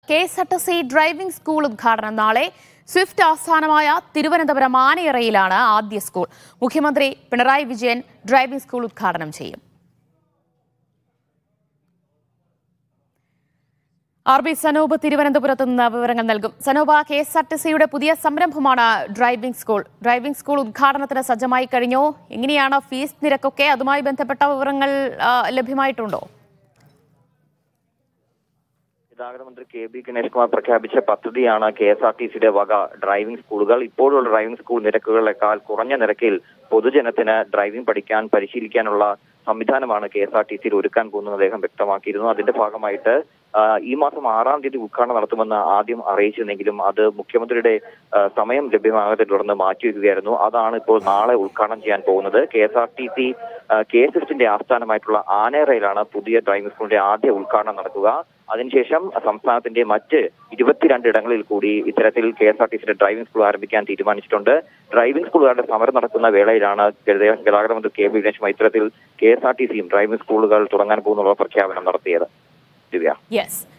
K S R T C driving school ഉദ്ഘാടനം നാളെ Swift ആസ്ഥാനമായ തിരുവനന്തപുരം ആനയറയിലാണ് ആദ്യ സ്കൂൾ മുഖ്യമന്ത്രി പിണറായി വിജയൻ ഡ്രൈവിംഗ് സ്കൂൾ ഉദ്ഘാടനം ചെയ്യും ആർ ബി സനൂപ് തിരുവനന്തപുരത്ത് നിന്ന് വിവരങ്ങൾ നൽകും സനൂപ കെ എസ് ആർ ടി സിയുടെ പുതിയ സംരംഭമാണ് ഡ്രൈവിംഗ് സ്കൂൾ ഡ്രൈവിംഗ് സ്കൂൾ ഉദ്ഘാടനത്തിന് സജ്ജമായി കഴിഞ്ഞോ എങ്ങനെയാണ് ഫീസ് നിരക്കൊക്കെ അതുമായി ബന്ധപ്പെട്ട വിവരങ്ങൾ ആ, ലഭ്യമായിട്ടുണ്ടോ ഗതാഗത മന്ത്രി കെ ബി ഗണേഷ് കുമാർ പ്രഖ്യാപിച്ച പദ്ധതിയാണ് കെ എസ് ആർ ടി സിയുടെ വക ഡ്രൈവിംഗ് സ്കൂളുകൾ ഇപ്പോഴുള്ള ഡ്രൈവിംഗ് സ്കൂൾ നിരക്കുകളെക്കാൾ കുറഞ്ഞ നിരക്കിൽ പൊതുജനത്തിന് ഡ്രൈവിംഗ് പഠിക്കാൻ പരിശീലിക്കാനുള്ള സംവിധാനമാണ് കെ എസ് ആർ ടി സിയിൽ ഒരുക്കാൻ പോകുന്നത് അദ്ദേഹം വ്യക്തമാക്കിയിരുന്നു അതിന്റെ ഭാഗമായിട്ട് ആ, ഈ മാസം ആറാം തീയതി ഉദ്ഘാടനം നടത്തുമെന്ന് ആദ്യം അറിയിച്ചിരുന്നെങ്കിലും അത് മുഖ്യമന്ത്രിയുടെ ആ, സമയം ലഭ്യമാകാതെ തുടർന്ന് മാറ്റിവെക്കുകയായിരുന്നു അതാണ് ഇപ്പോൾ നാളെ ഉദ്ഘാടനം ചെയ്യാൻ പോകുന്നത് K S R T C K S എഫിന്റെ ആസ്ഥാനമായിട്ടുള്ള ആനേറയിലാണ് പുതിയ ഡ്രൈവിംഗ് സ്കൂളിന്റെ ആദ്യ ഉദ്ഘാടനം നടക്കുക അതിനുശേഷം സംസ്ഥാനത്തിന്റെ മറ്റ് ഇരുപത്തിരണ്ട് ഇടങ്ങളിൽ കൂടി ഇത്തരത്തിൽ കെ എസ് ആർ ടി സിയുടെ ഡ്രൈവിംഗ് സ്കൂൾ ആരംഭിക്കാൻ തീരുമാനിച്ചിട്ടുണ്ട് ഡ്രൈവിംഗ് സ്കൂളുകളുടെ സമരം നടക്കുന്ന വേളയിലാണ് ഗത- ഗതാഗത മന്ത്രി കെ ബി ഗണേഷുമായി ഇത്തരത്തിൽ കെ എസ് ആർ ടി സിയും ഡ്രൈവിംഗ് സ്കൂളുകൾ തുടങ്ങാൻ പോകുന്നുള്ള പ്രഖ്യാപനം നടത്തിയത് ദിവ്യ യെസ്